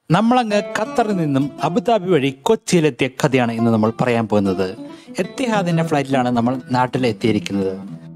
നമ്മളങ്ങ് ഖത്തറിൽ നിന്നും അബുദാബി വഴി കൊച്ചിയിലെത്തിയ കഥയാണ് ഇന്ന് നമ്മൾ പറയാൻ പോകുന്നത് എത്തിഹാദിന്റെ ഫ്ലൈറ്റിലാണ് നമ്മൾ നാട്ടിലെത്തിയിരിക്കുന്നത്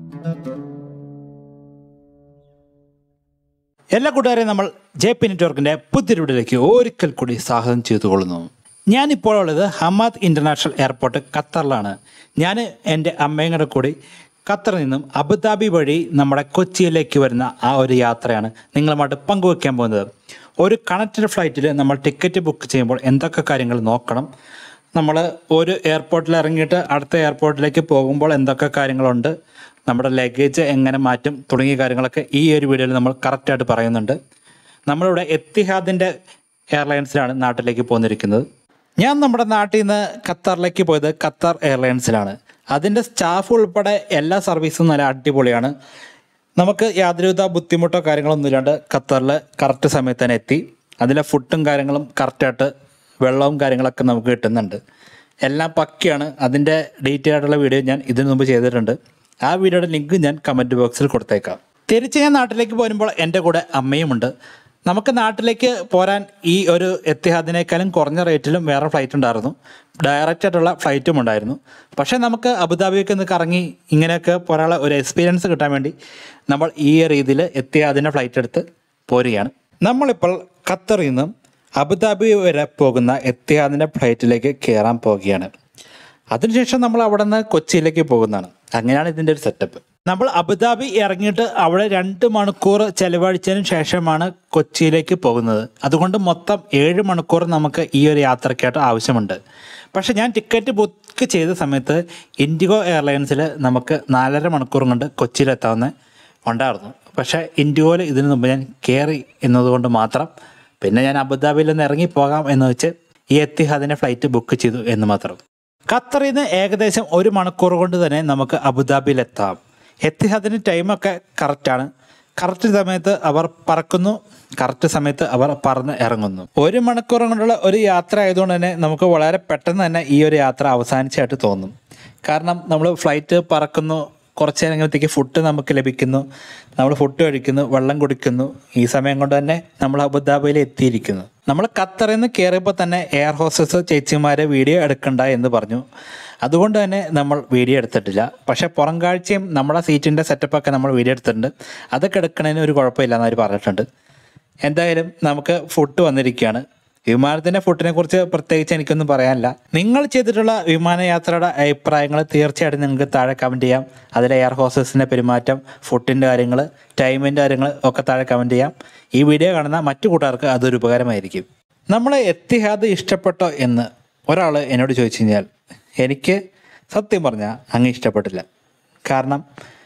എല്ലാ കൂട്ടുകാരെയും നമ്മൾ ജെ പി നെറ്റ്വർക്കിന്റെ പുതിയ വീഡിയോയിലേക്ക് ഒരിക്കൽ കൂടി സ്വാഗതം ചെയ്തു കൊള്ളുന്നു ഞാനിപ്പോൾ ഉള്ളത് ഹമാദ് ഇന്റർനാഷണൽ എയർപോർട്ട് ഖത്തറിലാണ് ഞാൻ എൻ്റെ അമ്മയും കൂടെ കൂടി ഖത്തറിൽ നിന്നും അബുദാബി വഴി നമ്മുടെ കൊച്ചിയിലേക്ക് വരുന്ന ആ ഒരു യാത്രയാണ് നിങ്ങളുമായിട്ട് പങ്കുവെക്കാൻ പോകുന്നത് ഒരു കണക്റ്റഡ് ഫ്ലൈറ്റിൽ നമ്മൾ ടിക്കറ്റ് ബുക്ക് ചെയ്യുമ്പോൾ എന്തൊക്കെ കാര്യങ്ങൾ നോക്കണം നമ്മൾ ഒരു എയർപോർട്ടിൽ ഇറങ്ങിയിട്ട് അടുത്ത എയർപോർട്ടിലേക്ക് പോകുമ്പോൾ എന്തൊക്കെ കാര്യങ്ങളുണ്ട് നമ്മുടെ ലഗേജ് എങ്ങനെ മാറ്റും തുടങ്ങിയ കാര്യങ്ങളൊക്കെ ഈ ഒരു വീഡിയോയിൽ നമ്മൾ കറക്റ്റായിട്ട് പറയുന്നുണ്ട് നമ്മളിവിടെ എത്തിഹാദിൻ്റെ എയർലൈൻസിലാണ് നാട്ടിലേക്ക് പോന്നിരിക്കുന്നത് ഞാൻ നമ്മുടെ നാട്ടിൽ നിന്ന് ഖത്തറിലേക്ക് പോയത് ഖത്തർ എയർലൈൻസിലാണ് അതിൻ്റെ സ്റ്റാഫ് ഉൾപ്പെടെ എല്ലാ സർവീസും നല്ല അടിപൊളിയാണ് നമുക്ക് യാതൊരുവിധ ബുദ്ധിമുട്ടോ കാര്യങ്ങളൊന്നും ഇല്ലാണ്ട് ഖത്തറിൽ കറക്റ്റ് സമയത്ത് തന്നെ എത്തി അതിലെ ഫുഡും കാര്യങ്ങളും കറക്റ്റായിട്ട് വെള്ളവും കാര്യങ്ങളൊക്കെ നമുക്ക് കിട്ടുന്നുണ്ട് എല്ലാം പക്കയാണ് അതിൻ്റെ ഡീറ്റെയിൽ ആയിട്ടുള്ള വീഡിയോ ഞാൻ ഇതിനു മുമ്പ് ചെയ്തിട്ടുണ്ട് ആ വീഡിയോയുടെ ലിങ്ക് ഞാൻ കമൻറ്റ് ബോക്സിൽ കൊടുത്തേക്കാം തിരിച്ച് ഞാൻ നാട്ടിലേക്ക് പോരുമ്പോൾ എൻ്റെ കൂടെ അമ്മയുമുണ്ട് നമുക്ക് നാട്ടിലേക്ക് പോരാൻ ഈ ഒരു എത്തിഹാദിനേക്കാളും കുറഞ്ഞ റേറ്റിലും വേറെ ഫ്ലൈറ്റ് ഉണ്ടായിരുന്നു ഡയറക്റ്റ് ആയിട്ടുള്ള ഫ്ലൈറ്റും ഉണ്ടായിരുന്നു പക്ഷേ നമുക്ക് അബുദാബിയൊക്കെ ഒന്ന് കറങ്ങി ഇങ്ങനെയൊക്കെ പോരാനുള്ള ഒരു എക്സ്പീരിയൻസ് കിട്ടാൻ വേണ്ടി നമ്മൾ ഈ രീതിയിൽ എത്തിഹാദിൻ്റെ ഫ്ലൈറ്റ് എടുത്ത് പോരുകയാണ് നമ്മളിപ്പോൾ ഖത്തറിൽ നിന്നും അബുദാബി വരെ പോകുന്ന എത്തിഹാദിൻ്റെ ഫ്ലൈറ്റിലേക്ക് കയറാൻ പോവുകയാണ് അതിനുശേഷം നമ്മൾ അവിടെ നിന്ന് കൊച്ചിയിലേക്ക് പോകുന്നതാണ് അങ്ങനെയാണ് ഇതിൻ്റെ ഒരു സെറ്റപ്പ് നമ്മൾ അബുദാബി ഇറങ്ങിയിട്ട് അവിടെ രണ്ട് മണിക്കൂർ ചെലവഴിച്ചതിന് ശേഷമാണ് കൊച്ചിയിലേക്ക് പോകുന്നത് അതുകൊണ്ട് മൊത്തം ഏഴ് മണിക്കൂർ നമുക്ക് ഈ ഒരു യാത്രയ്ക്കായിട്ട് ആവശ്യമുണ്ട് പക്ഷേ ഞാൻ ടിക്കറ്റ് ബുക്ക് ചെയ്ത സമയത്ത് ഇൻഡിഗോ എയർലൈൻസിൽ നമുക്ക് നാലര മണിക്കൂർ കൊണ്ട് കൊച്ചിയിലെത്താവുന്ന ഉണ്ടായിരുന്നു പക്ഷേ ഇൻഡിഗോയിൽ ഇതിനു മുമ്പ് ഞാൻ കയറി എന്നതുകൊണ്ട് മാത്രം പിന്നെ ഞാൻ അബുദാബിയിൽ നിന്ന് ഇറങ്ങി പോകാം എന്ന് വെച്ച് ഈ എത്തിഹാദിൻ്റെ ഫ്ലൈറ്റ് ബുക്ക് ചെയ്തു എന്ന് മാത്രം ഖത്തറിൽ നിന്ന് ഏകദേശം ഒരു മണിക്കൂർ കൊണ്ട് തന്നെ നമുക്ക് അബുദാബിയിലെത്താം എത്തിഹാദിന് ടൈമൊക്കെ കറക്റ്റാണ് കറക്റ്റ് സമയത്ത് അവർ പറക്കുന്നു കറക്റ്റ് സമയത്ത് അവർ പറന്ന് ഇറങ്ങുന്നു ഒരു മണിക്കൂർ കൊണ്ടുള്ള ഒരു യാത്ര ആയതുകൊണ്ട് തന്നെ നമുക്ക് വളരെ പെട്ടെന്ന് തന്നെ ഈ ഒരു യാത്ര അവസാനിച്ചായിട്ട് തോന്നും കാരണം നമ്മൾ ഫ്ലൈറ്റ് പറക്കുന്നു കുറച്ച് നേരം കഴിയുമ്പോഴത്തേക്ക് ഫുഡ് നമുക്ക് ലഭിക്കുന്നു നമ്മൾ ഫുഡ് കഴിക്കുന്നു വെള്ളം കുടിക്കുന്നു ഈ സമയം കൊണ്ട് തന്നെ നമ്മൾ അബുദാബിയിൽ എത്തിയിരിക്കുന്നു നമ്മൾ ഖത്തറിൽ നിന്ന് കയറിയപ്പോൾ തന്നെ എയർ ഹോസ്റ്റസ് ചേച്ചിമാരെ വീഡിയോ എടുക്കണ്ട എന്ന് പറഞ്ഞു അതുകൊണ്ട് തന്നെ നമ്മൾ വീഡിയോ എടുത്തിട്ടില്ല പക്ഷേ പുറം കാഴ്ചയും നമ്മുടെ സീറ്റിൻ്റെ സെറ്റപ്പൊക്കെ നമ്മൾ വീഡിയോ എടുത്തിട്ടുണ്ട് അതൊക്കെ എടുക്കണതിന് ഒരു കുഴപ്പമില്ല എന്ന് അവർ പറഞ്ഞിട്ടുണ്ട് എന്തായാലും നമുക്ക് ഫുഡ് വന്നിരിക്കുകയാണ് വിമാനത്തിൻ്റെ ഫുഡിനെ കുറിച്ച് പ്രത്യേകിച്ച് എനിക്കൊന്നും പറയാനില്ല നിങ്ങൾ ചെയ്തിട്ടുള്ള വിമാനയാത്രയുടെ അഭിപ്രായങ്ങൾ തീർച്ചയായിട്ടും നിങ്ങൾക്ക് താഴെ കമൻറ്റ് ചെയ്യാം അതിലെ എയർ ഹോസ്റ്റസിൻ്റെ പെരുമാറ്റം ഫുഡിൻ്റെ കാര്യങ്ങൾ ടൈമിൻ്റെ കാര്യങ്ങൾ ഒക്കെ താഴെ കമൻറ്റ് ചെയ്യാം ഈ വീഡിയോ കാണുന്ന മറ്റു കൂട്ടുകാർക്ക് അതൊരു ഉപകാരമായിരിക്കും നമ്മളെ എത്തിഹാദ് ഇഷ്ടപ്പെട്ടോ എന്ന് ഒരാൾ എന്നോട് ചോദിച്ചു കഴിഞ്ഞാൽ എനിക്ക് സത്യം പറഞ്ഞാൽ അങ്ങ് ഇഷ്ടപ്പെട്ടില്ല കാരണം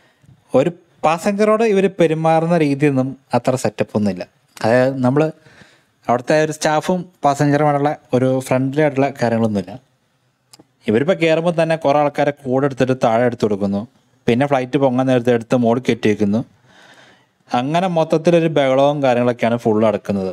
ഒരു പാസഞ്ചറോട് ഇവർ പെരുമാറുന്ന രീതിയൊന്നും അത്ര സെറ്റപ്പ് ഒന്നുമില്ല അതായത് നമ്മൾ അവിടുത്തെ ഒരു സ്റ്റാഫും പാസഞ്ചറുമായിട്ടുള്ള ഒരു ഫ്രണ്ട്ലി ആയിട്ടുള്ള കാര്യങ്ങളൊന്നുമില്ല ഇവരിപ്പോൾ കയറുമ്പോൾ തന്നെ കുറേ ആൾക്കാരെ കൂടെ എടുത്തിട്ട് താഴെ എടുത്ത് കൊടുക്കുന്നു പിന്നെ ഫ്ലൈറ്റ് പൊങ്ങാൻ നേരത്തെ എടുത്ത് മോളിൽ കയറ്റി വയ്ക്കുന്നു അങ്ങനെ മൊത്തത്തിലൊരു ബഹളവും കാര്യങ്ങളൊക്കെയാണ് ഫുൾ നടക്കുന്നത്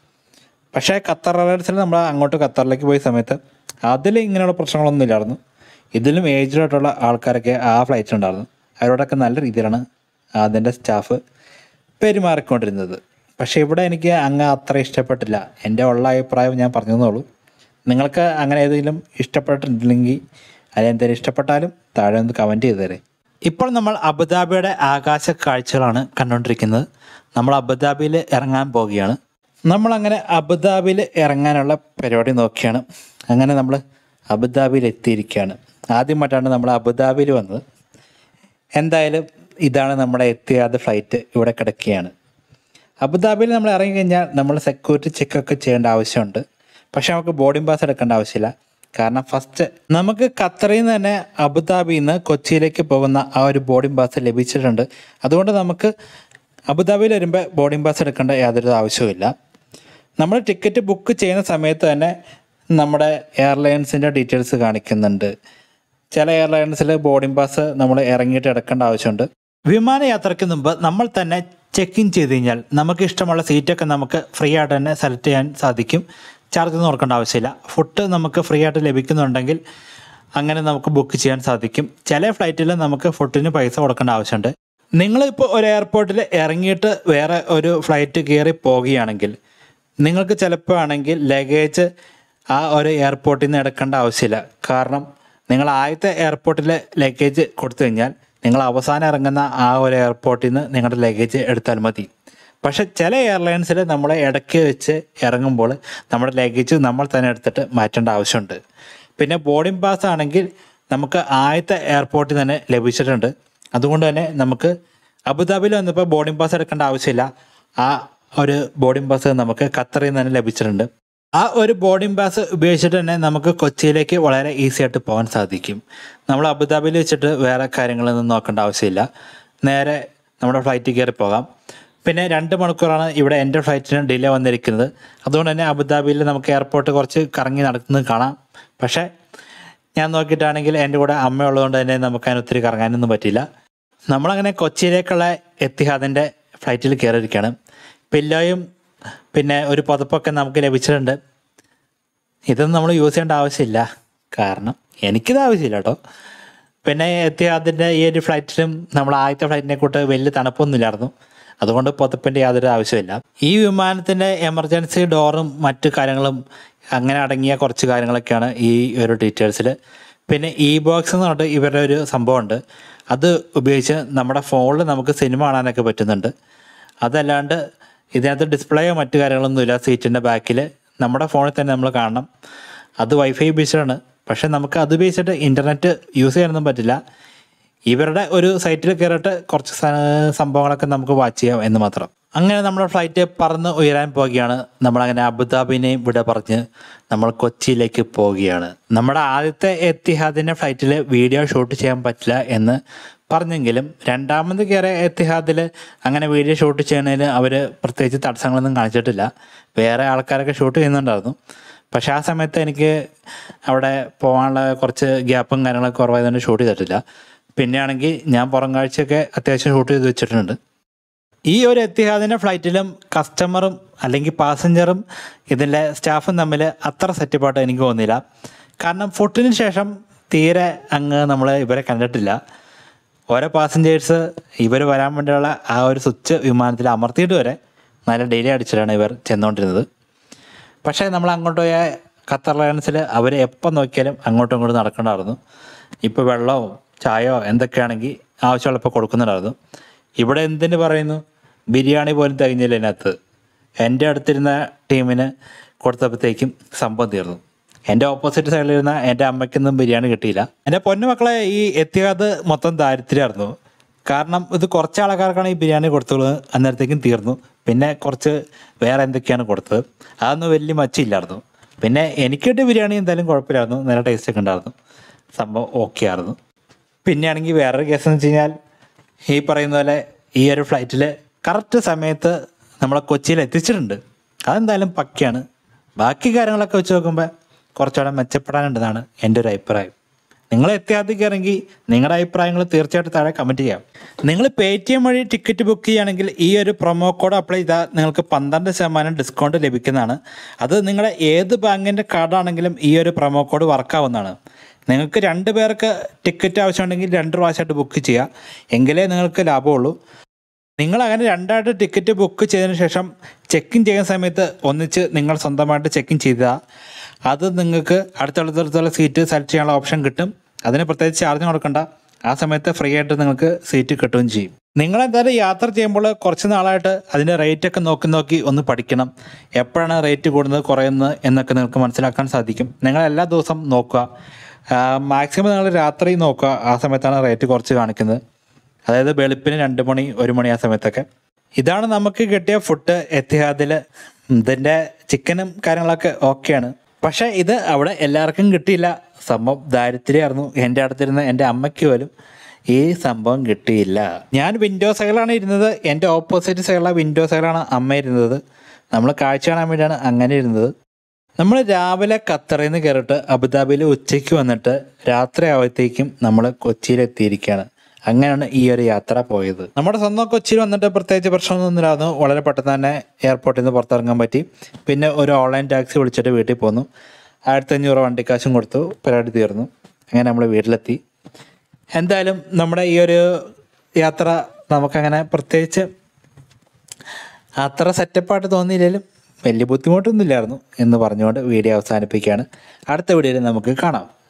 പക്ഷേ ഖത്തർ എയർലൈൻസിൽ നമ്മൾ അങ്ങോട്ട് ഖത്തറിലേക്ക് പോയ സമയത്ത് അതിൽ ഇങ്ങനെയുള്ള പ്രശ്നങ്ങളൊന്നും ഇല്ലായിരുന്നു ഇതിലും ഏജ്ഡ് ആയിട്ടുള്ള ആൾക്കാരൊക്കെ ആ ഫ്ലൈറ്റ് ഉണ്ടായിരുന്നു അവരോടൊക്കെ നല്ല രീതിയിലാണ് അതിൻ്റെ സ്റ്റാഫ് പെരുമാറിക്കൊണ്ടിരുന്നത് പക്ഷേ ഇവിടെ എനിക്ക് അങ്ങ് അത്ര ഇഷ്ടപ്പെട്ടില്ല എൻ്റെ ഉള്ള അഭിപ്രായം ഞാൻ പറഞ്ഞതേ നിങ്ങൾക്ക് അങ്ങനെ ഏതെങ്കിലും ഇഷ്ടപ്പെട്ടിട്ടില്ലെങ്കിൽ അതിലെന്തെങ്കിലും ഇഷ്ടപ്പെട്ടാലും താഴെ ഒന്ന് കമൻറ്റ് ചെയ്തേരെ ഇപ്പോൾ നമ്മൾ അബുദാബിയുടെ ആകാശ കാഴ്ചകളാണ് കണ്ടുകൊണ്ടിരിക്കുന്നത് നമ്മൾ അബുദാബിയിൽ ഇറങ്ങാൻ പോവുകയാണ് നമ്മളങ്ങനെ അബുദാബിയിൽ ഇറങ്ങാനുള്ള പരിപാടി നോക്കിയാണ് അങ്ങനെ നമ്മൾ അബുദാബിയിൽ എത്തിയിരിക്കുകയാണ് ആദ്യമായിട്ടാണ് നമ്മൾ അബുദാബിയിൽ വന്നത് എന്തായാലും ഇതാണ് നമ്മുടെ എത്തിയാതെ ഫ്ലൈറ്റ് ഇവിടെ കിടക്കുകയാണ് അബുദാബിയിൽ നമ്മൾ ഇറങ്ങി കഴിഞ്ഞാൽ നമ്മൾ സെക്യൂരിറ്റി ചെക്കൊക്കെ ചെയ്യേണ്ട ആവശ്യമുണ്ട് പക്ഷേ നമുക്ക് ബോർഡിംഗ് പാസ് എടുക്കേണ്ട ആവശ്യമില്ല കാരണം ഫസ്റ്റ് നമുക്ക് ഖത്തറിൽ നിന്ന് തന്നെ അബുദാബിയിൽ നിന്ന് കൊച്ചിയിലേക്ക് പോകുന്ന ആ ഒരു ബോർഡിംഗ് പാസ് ലഭിച്ചിട്ടുണ്ട് അതുകൊണ്ട് നമുക്ക് അബുദാബിയിൽ വരുമ്പോൾ ബോർഡിംഗ് പാസ് എടുക്കേണ്ട യാതൊരു ആവശ്യവുമില്ല നമ്മൾ ടിക്കറ്റ് ബുക്ക് ചെയ്യുന്ന സമയത്ത് തന്നെ നമ്മുടെ എയർലൈൻസിൻ്റെ ഡീറ്റെയിൽസ് കാണിക്കുന്നുണ്ട് ചില എയർലൈൻസിൽ ബോർഡിംഗ് പാസ് നമ്മൾ ഇറങ്ങിയിട്ട് എടുക്കേണ്ട ആവശ്യമുണ്ട് വിമാനയാത്രയ്ക്ക് മുമ്പ് നമ്മൾ തന്നെ ചെക്ക് ഇൻ ചെയ്ത് കഴിഞ്ഞാൽ നമുക്ക് ഇഷ്ടമുള്ള സീറ്റൊക്കെ നമുക്ക് ഫ്രീ ആയിട്ട് തന്നെ സെലക്ട് ചെയ്യാൻ സാധിക്കും ചാർജ് ഒന്നും ഓർക്കേണ്ട ആവശ്യമില്ല ഫുഡ് നമുക്ക് ഫ്രീ ആയിട്ട് ലഭിക്കുന്നുണ്ടെങ്കിൽ അങ്ങനെ നമുക്ക് ബുക്ക് ചെയ്യാൻ സാധിക്കും ചില ഫ്ലൈറ്റിൽ നമുക്ക് ഫുഡിന് പൈസ കൊടുക്കേണ്ട ആവശ്യമുണ്ട് നിങ്ങളിപ്പോൾ ഒരു എയർപോർട്ടിൽ ഇറങ്ങിയിട്ട് വേറെ ഒരു ഫ്ലൈറ്റ് കയറി പോവുകയാണെങ്കിൽ നിങ്ങൾക്ക് ചിലപ്പോൾ ആണെങ്കിൽ ലഗേജ് ആ ഒരു എയർപോർട്ടിൽ നിന്ന് എടുക്കേണ്ട ആവശ്യമില്ല കാരണം നിങ്ങൾ ആദ്യത്തെ എയർപോർട്ടിൽ ലഗേജ് കൊടുത്തു കഴിഞ്ഞാൽ നിങ്ങൾ അവസാനം ഇറങ്ങുന്ന ആ ഒരു എയർപോർട്ടിൽ നിന്ന് നിങ്ങളുടെ ലഗേജ് എടുത്താൽ മതി പക്ഷെ ചില എയർലൈൻസിൽ നമ്മൾ ഇടയ്ക്ക് വെച്ച് ഇറങ്ങുമ്പോൾ നമ്മുടെ ലഗേജ് നമ്മൾ തന്നെ എടുത്തിട്ട് മാറ്റേണ്ട ആവശ്യമുണ്ട് പിന്നെ ബോർഡിംഗ് പാസ് ആണെങ്കിൽ നമുക്ക് ആദ്യത്തെ എയർപോർട്ടിൽ തന്നെ ലഭിച്ചിട്ടുണ്ട് അതുകൊണ്ട് തന്നെ നമുക്ക് അബുദാബിയിൽ വന്നപ്പോൾ ബോർഡിംഗ് പാസ് എടുക്കേണ്ട ആവശ്യമില്ല ആ ഒരു ബോർഡിംഗ് പാസ് നമുക്ക് ഖത്തറിൽ നിന്ന് തന്നെ ലഭിച്ചിട്ടുണ്ട് ആ ഒരു ബോർഡിംഗ് പാസ് ഉപയോഗിച്ചിട്ട് തന്നെ നമുക്ക് കൊച്ചിയിലേക്ക് വളരെ ഈസി ആയിട്ട് പോകാൻ സാധിക്കും നമ്മൾ അബുദാബിയിൽ വെച്ചിട്ട് വേറെ കാര്യങ്ങളൊന്നും നോക്കേണ്ട ആവശ്യമില്ല നേരെ നമ്മുടെ ഫ്ലൈറ്റിൽ കയറി പോകാം പിന്നെ രണ്ട് മണിക്കൂറാണ് ഇവിടെ എൻ്റെ ഫ്ലൈറ്റിന് ഡിലേ വന്നിരിക്കുന്നത് അതുകൊണ്ട് തന്നെ അബുദാബിയിൽ നമുക്ക് എയർപോർട്ട് കുറച്ച് കറങ്ങി നടക്കുന്നത് കാണാം പക്ഷേ ഞാൻ നോക്കിയിട്ടാണെങ്കിൽ എൻ്റെ കൂടെ അമ്മ ഉള്ളതുകൊണ്ട് തന്നെ നമുക്ക് അതിന് ഒത്തിരി കറങ്ങാനൊന്നും പറ്റില്ല നമ്മളങ്ങനെ കൊച്ചിയിലേക്കുള്ള എത്തിഹാദിൻ്റെ ഫ്ലൈറ്റിൽ കയറിയിരിക്കുകയാണ് പില്ലോയും പിന്നെ ഒരു പുതപ്പൊക്കെ നമുക്ക് ലഭിച്ചിട്ടുണ്ട് ഇതൊന്നും നമ്മൾ യൂസ് ചെയ്യേണ്ട ആവശ്യമില്ല കാരണം എനിക്കിത് ആവശ്യമില്ല കേട്ടോ പിന്നെ എത്തിഹാദിൻ്റെ ഈ ഒരു ഫ്ലൈറ്റിലും നമ്മൾ ആദ്യത്തെ ഫ്ലൈറ്റിനെ കൂട്ട് വലിയ തണുപ്പൊന്നുമില്ലായിരുന്നു അതുകൊണ്ട് പുതപ്പിൻ്റെ യാതൊരു ആവശ്യമില്ല ഈ വിമാനത്തിൻ്റെ എമർജൻസി ഡോറും മറ്റു കാര്യങ്ങളും അങ്ങനെ അടങ്ങിയ കുറച്ച് കാര്യങ്ങളൊക്കെയാണ് ഈ ഒരു ഡീറ്റെയിൽസിൽ പിന്നെ ഇ ബോക്സ് എന്ന് പറഞ്ഞിട്ട് ഇവരുടെ ഒരു സംഭവമുണ്ട് അത് ഉപയോഗിച്ച് നമ്മുടെ ഫോണിൽ നമുക്ക് സിനിമ കാണാനൊക്കെ പറ്റുന്നുണ്ട് അതല്ലാണ്ട് ഇതിനകത്ത് ഡിസ്പ്ലേയോ മറ്റു കാര്യങ്ങളൊന്നുമില്ല സീറ്റിൻ്റെ ബാക്കിൽ നമ്മുടെ ഫോണിൽ തന്നെ നമ്മൾ കാണണം അത് വൈഫൈ ഉപയോഗിച്ചിട്ടാണ് പക്ഷെ നമുക്ക് അത് ഉപയോഗിച്ചിട്ട് ഇൻ്റർനെറ്റ് യൂസ് ചെയ്യാനൊന്നും പറ്റില്ല ഇവരുടെ ഒരു സൈറ്റിൽ കയറിയിട്ട് കുറച്ച് സ- സംഭവങ്ങളൊക്കെ നമുക്ക് വാച്ച് ചെയ്യാം എന്ന് മാത്രം അങ്ങനെ നമ്മുടെ ഫ്ലൈറ്റ് പറന്ന് ഉയരാൻ പോവുകയാണ് നമ്മളങ്ങനെ അബുദാബിനെയും ഇവിടെ പറഞ്ഞ് നമ്മൾ കൊച്ചിയിലേക്ക് പോവുകയാണ് നമ്മുടെ ആദ്യത്തെ എത്തിഹാദിൻ്റെ ഫ്ലൈറ്റിൽ വീഡിയോ ഷൂട്ട് ചെയ്യാൻ പറ്റില്ല എന്ന് പറഞ്ഞെങ്കിലും രണ്ടാമത് കയറിയ എത്തിഹാദിൽ അങ്ങനെ വീഡിയോ ഷൂട്ട് ചെയ്യുന്നതിന് അവർ പ്രത്യേകിച്ച് തടസ്സങ്ങളൊന്നും കാണിച്ചിട്ടില്ല വേറെ ആൾക്കാരൊക്കെ ഷൂട്ട് ചെയ്യുന്നുണ്ടായിരുന്നു പക്ഷേ ആ സമയത്ത് എനിക്ക് അവിടെ പോകാനുള്ള കുറച്ച് ഗ്യാപ്പും കാര്യങ്ങളൊക്കെ കുറവായതുകൊണ്ട് ഷൂട്ട് ചെയ്തിട്ടില്ല പിന്നെയാണെങ്കിൽ ഞാൻ പുറം കാഴ്ചയൊക്കെ അത്യാവശ്യം ഷൂട്ട് ചെയ്ത് വെച്ചിട്ടുണ്ട് ഈ ഒരു എത്തിഹാദിൻ്റെ ഫ്ലൈറ്റിലും കസ്റ്റമറും അല്ലെങ്കിൽ പാസഞ്ചറും ഇതിൻ്റെ സ്റ്റാഫും തമ്മിൽ അത്ര സെറ്റപ്പായിട്ട് എനിക്ക് തോന്നിയില്ല കാരണം ഫുഡിന് ശേഷം തീരെ അങ്ങ് നമ്മൾ ഇവരെ കണ്ടിട്ടില്ല ഓരോ പാസഞ്ചേഴ്സ് ഇവർ വരാൻ വേണ്ടിയുള്ള ആ ഒരു സ്വിച്ച് വിമാനത്തിൽ അമർത്തിയിട്ട് വരെ നല്ല ഡിലേ അടിച്ചിട്ടാണ് ഇവർ ചെന്നുകൊണ്ടിരുന്നത് പക്ഷേ നമ്മൾ അങ്ങോട്ട് പോയ ഖത്തർ എയർലൈൻസിൽ അവർ എപ്പം നോക്കിയാലും അങ്ങോട്ടും ഇങ്ങോട്ടും നടക്കണ്ടായിരുന്നു ഇപ്പോൾ വെള്ളമോ ചായയോ എന്തൊക്കെയാണെങ്കിൽ ആവശ്യമുള്ളപ്പോൾ കൊടുക്കുന്നുണ്ടായിരുന്നു ഇവിടെ എന്തിന് പറയുന്നു ബിരിയാണി പോലും തികഞ്ഞില്ല ഇതിനകത്ത് എൻ്റെ അടുത്തിരുന്ന ടീമിന് കൊടുത്തപ്പോഴത്തേക്കും സംഭവം തീർന്നു എൻ്റെ ഓപ്പോസിറ്റ് സൈഡിലിരുന്ന എൻ്റെ അമ്മയ്ക്കൊന്നും ബിരിയാണി കിട്ടിയില്ല എൻ്റെ പൊന്നു മക്കളെ ഈ എത്തിയത് മൊത്തം ദാരിദ്ര്യമായിരുന്നു കാരണം ഇത് കുറച്ച് ആൾക്കാർക്കാണ് ഈ ബിരിയാണി കൊടുത്തുള്ളത് അന്നേരത്തേക്കും തീർന്നു പിന്നെ കുറച്ച് വേറെ എന്തൊക്കെയാണ് കൊടുത്തത് അതൊന്നും വലിയ മച്ചില്ലായിരുന്നു പിന്നെ എനിക്കിട്ട് ബിരിയാണി എന്തായാലും കുഴപ്പമില്ലായിരുന്നു നല്ല ടേസ്റ്റ് ഒക്കെ ഉണ്ടായിരുന്നു സംഭവം ഓക്കെ ആയിരുന്നു പിന്നെയാണെങ്കിൽ വേറൊരു കേസ് എന്ന് വെച്ച് കഴിഞ്ഞാൽ ഈ പറയുന്ന പോലെ ഈ ഒരു ഫ്ലൈറ്റിൽ കറക്റ്റ് സമയത്ത് നമ്മളെ കൊച്ചിയിൽ എത്തിച്ചിട്ടുണ്ട് അതെന്തായാലും പക്കയാണ് ബാക്കി കാര്യങ്ങളൊക്കെ വെച്ച് നോക്കുമ്പോൾ കുറച്ചുകൂടെ മെച്ചപ്പെടാനുണ്ടെന്നാണ് എൻ്റെ ഒരു അഭിപ്രായം നിങ്ങൾ എത്തിയാത്തേക്ക് ഇറങ്ങി നിങ്ങളുടെ അഭിപ്രായങ്ങൾ തീർച്ചയായിട്ടും താഴെ കമൻറ്റ് ചെയ്യാം നിങ്ങൾ പേ ടി എം വഴി ടിക്കറ്റ് ബുക്ക് ചെയ്യുകയാണെങ്കിൽ ഈ ഒരു പ്രൊമോ കോഡ് അപ്ലൈ ചെയ്താൽ നിങ്ങൾക്ക് പന്ത്രണ്ട് ശതമാനം ഡിസ്കൗണ്ട് ലഭിക്കുന്നതാണ് അത് നിങ്ങളുടെ ഏത് ബാങ്കിൻ്റെ കാർഡാണെങ്കിലും ഈ ഒരു പ്രൊമോ കോഡ് വർക്കാവുന്നതാണ് നിങ്ങൾക്ക് രണ്ട് പേർക്ക് ടിക്കറ്റ് ആവശ്യമുണ്ടെങ്കിൽ രണ്ട് പ്രാവശ്യമായിട്ട് ബുക്ക് ചെയ്യുക എങ്കിലേ നിങ്ങൾക്ക് ലാഭമുള്ളൂ നിങ്ങൾ അങ്ങനെ രണ്ടായിട്ട് ടിക്കറ്റ് ബുക്ക് ചെയ്തതിന് ശേഷം ചെക്ക് ഇൻ ചെയ്യുന്ന സമയത്ത് ഒന്നിച്ച് നിങ്ങൾ സ്വന്തമായിട്ട് ചെക്ക് ഇൻ ചെയ്താൽ അത് നിങ്ങൾക്ക് അടുത്തടുത്തടുത്തുള്ള സീറ്റ് സെലക്ട് ചെയ്യാനുള്ള ഓപ്ഷൻ കിട്ടും അതിന് പ്രത്യേകിച്ച് ചാർജ് കൊടുക്കണ്ട ആ സമയത്ത് ഫ്രീ ആയിട്ട് നിങ്ങൾക്ക് സീറ്റ് കിട്ടുകയും ചെയ്യും നിങ്ങൾ എന്തായാലും യാത്ര ചെയ്യുമ്പോൾ കുറച്ച് നാളായിട്ട് അതിൻ്റെ റേറ്റ് ഒക്കെ നോക്കി നോക്കി ഒന്ന് പഠിക്കണം എപ്പോഴാണ് റേറ്റ് കൂടുന്നത് കുറയുന്നത് എന്നൊക്കെ നിങ്ങൾക്ക് മനസ്സിലാക്കാൻ സാധിക്കും നിങ്ങൾ എല്ലാ ദിവസവും നോക്കുക മാക്സിമം നിങ്ങൾ രാത്രി നോക്കുക ആ സമയത്താണ് റേറ്റ് കുറച്ച് കാണിക്കുന്നത് അതായത് വെളുപ്പിന് രണ്ട് മണി ഒരു മണി ആ സമയത്തൊക്കെ ഇതാണ് നമുക്ക് കിട്ടിയ ഫുഡ് എത്തിഹാദിൽ ഇതിൻ്റെ ചിക്കനും കാര്യങ്ങളൊക്കെ ഓക്കെയാണ് പക്ഷേ ഇത് അവിടെ എല്ലാവർക്കും കിട്ടിയില്ല സംഭവം ദാരിദ്ര്യമായിരുന്നു എൻ്റെ അടുത്തിരുന്ന എൻ്റെ അമ്മയ്ക്ക് പോലും ഈ സംഭവം കിട്ടിയില്ല ഞാൻ വിൻഡോ സൈഡിലാണ് ഇരുന്നത് എൻ്റെ ഓപ്പോസിറ്റ് സൈഡിലുള്ള വിൻഡോ സൈഡിലാണ് അമ്മ ഇരുന്നത് നമ്മൾ കാഴ്ച കാണാൻ വേണ്ടിയാണ് അങ്ങനെ ഇരുന്നത് നമ്മൾ രാവിലെ ഖത്തറിൽ നിന്ന് കയറിയിട്ട് അബുദാബിയിൽ ഉച്ചയ്ക്ക് വന്നിട്ട് രാത്രി ആവുമ്പോഴത്തേക്കും നമ്മൾ കൊച്ചിയിലെത്തിയിരിക്കുകയാണ് അങ്ങനെയാണ് ഈ ഒരു യാത്ര പോയത് നമ്മുടെ സ്വന്തം കൊച്ചിയിൽ വന്നിട്ട് പ്രത്യേകിച്ച് പ്രശ്നമൊന്നുമില്ലായിരുന്നു വളരെ പെട്ടെന്ന് തന്നെ എയർപോർട്ടിൽ നിന്ന് പുറത്തിറങ്ങാൻ പറ്റി പിന്നെ ഒരു ഓൺലൈൻ ടാക്സി വിളിച്ചിട്ട് വീട്ടിൽ പോന്നു ആയിരത്തഞ്ഞൂറ് വണ്ടിക്കാശും കൊടുത്തു പരിപാടി തീർന്നു അങ്ങനെ നമ്മൾ വീട്ടിലെത്തി എന്തായാലും നമ്മുടെ ഈ ഒരു യാത്ര നമുക്കങ്ങനെ പ്രത്യേകിച്ച് അത്ര സെറ്റപ്പായിട്ട് തോന്നിയില്ലെങ്കിലും വലിയ ബുദ്ധിമുട്ടൊന്നുമില്ലായിരുന്നു എന്ന് പറഞ്ഞുകൊണ്ട് വീഡിയോ അവസാനിപ്പിക്കുകയാണ് അടുത്ത വീഡിയോയിൽ നമുക്ക് കാണാം